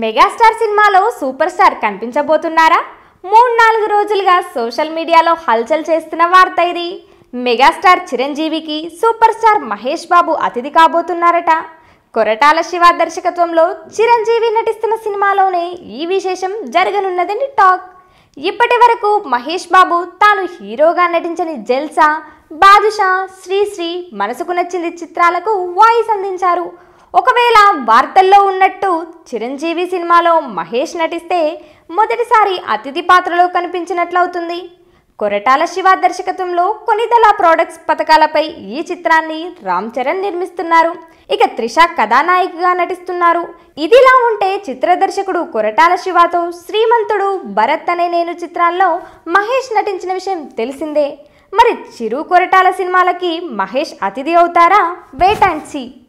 megastar సినిమాలో super star కనిపించబోతున్నారా మూడు నాలుగు రోజులుగా సోషల్ మీడియాలో హల్చల్ చేస్తున్న వార్త ఇది మెగాస్టార్ చిరంజీవికి సూపర్ స్టార్ మహేష్ బాబు అతిథి కాబోతున్నారట కొరటాల శివ దర్శకత్వంలో చిరంజీవి నటిస్తున్న సినిమాలోనే ఈ విశేషం జరగనున్నదని టాక్ ఇప్పటి వరకు మహేష్ బాబు తాను హీరోగా నటించని జల్సా బాదుషా శ్రీశ్రీ మనసుకు నచ్చింది చిత్రాలకు వాయిస్ అందించారు ఒకవేళ వార్తల్లో ఉన్నట్టు చిరంజీవి సినిమాలో మహేష్ నటిస్తే మొదటిసారి అతిథి పాత్రలో కనిపించినట్లవుతుంది కొరటాల శివ దర్శకత్వంలో కొనిదల ప్రోడక్ట్స్ పథకాలపై ఈ చిత్రాన్ని రామ్ చరణ్ నిర్మిస్తున్నారు ఇక త్రిష కథానాయికగా నటిస్తున్నారు ఇదిలా ఉంటే చిత్ర దర్శకుడు కొరటాల శివతో శ్రీమంతుడు భరత్ అనే నేను చిత్రాల్లో మహేష్ నటించిన విషయం తెలిసిందే మరి చిరు కొరటాల సినిమాలకి మహేష్ అతిథి అవుతారా వెయిట్ అండ్ సీ